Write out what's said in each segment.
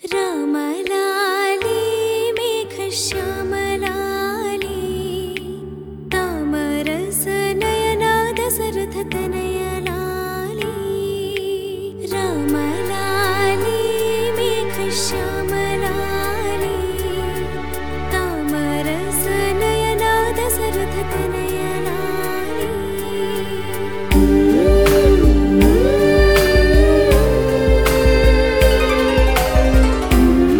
रामलाली मेघश्यामलाली तामरसनयना दशरथतनयलाली रामलाली मेघश्यामलाली तामरसनयना दशरथतनयलाली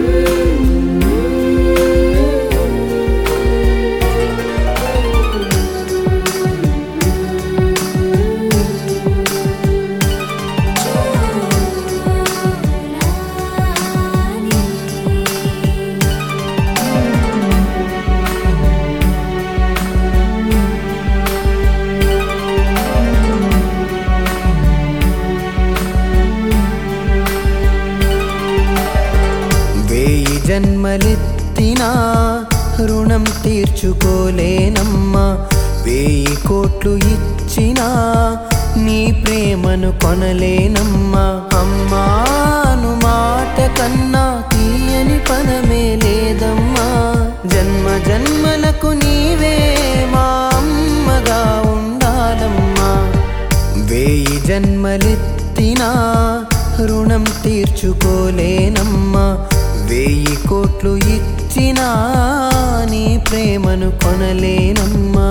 వేయి జన్మలెత్తినా రుణం తీర్చుకోలేనమ్మా వేయి కోట్లు ఇచ్చినా నీ ప్రేమను కొనలేనమ్మా అమ్మాను మాట కన్నా తీయని పదమే లేదమ్మా జన్మ జన్మలకు నీవే మా అమ్మగా ఉండాలమ్మా వేయి జన్మలెత్తినా రుణం తీర్చుకోలేనమ్మా వేయి కోట్లు ఇచ్చినా నీ ప్రేమను కొనలేనమ్మా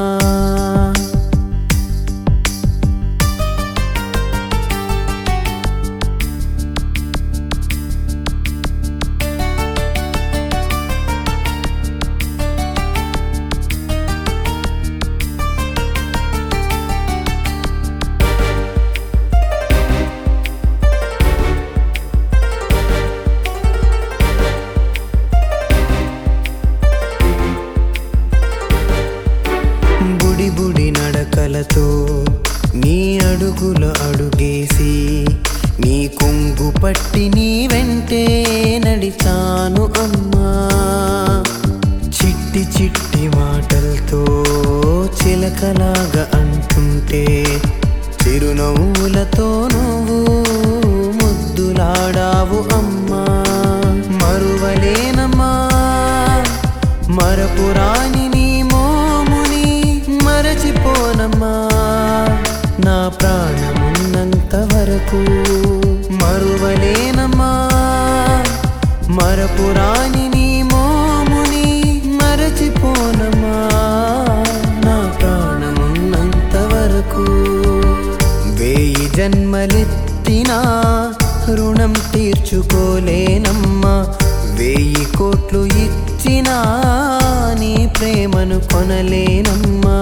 బుడి బుడి నడకలతో నీ అడుగుల అడుగేసి నీ కొంగు పట్టి నీ వెంటే నడిచాను అమ్మా చిట్టి చిట్టి మాటలతో చిలకలాగా అంటుంటే చిరునవ్వులతో నువ్వు ముద్దులాడావు అమ్మా మరువలేనమ్మా మరపురాని నీ మోముని మరచిపోనమ్మా నా ప్రాణమున్నంత వరకు మరువలేనమ్మా మరపురాని నీ మోముని మరచిపోనమ్మా నా ప్రాణమున్నంత వరకు వేయి జన్మలెత్తినా రుణం తీర్చుకోలేనమ్మా వేయి కోట్లు ఇచ్చినా నీ ప్రేమను కొనలేనమ్మా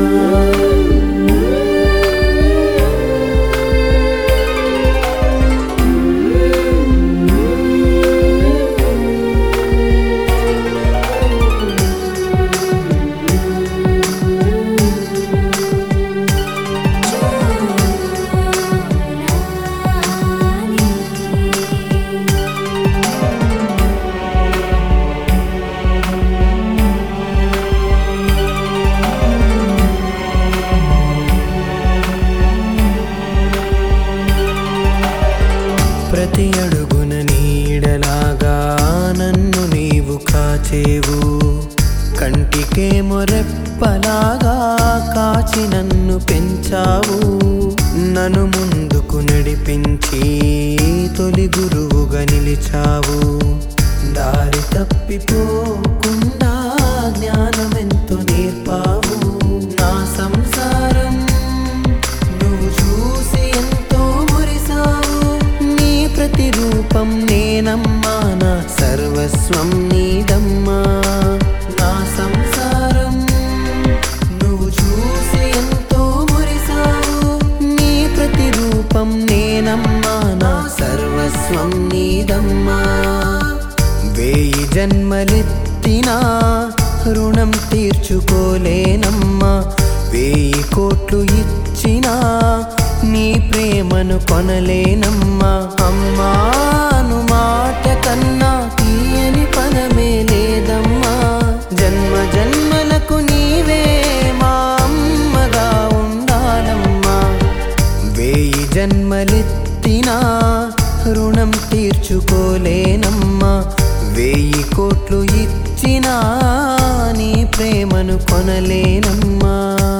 ప్రతి అడుగున నీడలాగా నన్ను నీవు కాచేవు కంటికేమో రెప్పలాగా కాచి నన్ను పెంచావు నన్ను ముందుకు నడిపించి తొలి గురువుగా నిలిచావు దారి తప్పిపోకుండా జ్ఞానమెంతో నేర్పావు నా సంసారం నువ్వు చూసి ఎంతో మురిసావు నీ ప్రతిరూపం నేనమ్మా నా సర్వస్వం నీదమ్మా నా సంసారం నువ్వు చూసి ఎంతో మురిసావు నీ ప్రతిరూపం నేనమ్మా నా సర్వస్వం నీదమ్మా వేయి జన్మలెత్తినా రుణం తీర్చుకోలేనమ్మా వేయి కోట్లు ఇచ్చినా నీ ప్రేమను కొనలేనమ్మా అమ్మాను మాట కన్నా తీయని పదమే లేదమ్మా జన్మ జన్మలకు నీవే మా అమ్మగా ఉండాలమ్మా వేయి జన్మలెత్తినా రుణం తీర్చుకో కొనుక్కోలేనమ్మా వెయ్యి కోట్లు ఇచ్చినా నీ ప్రేమను కొనలేనమ్మా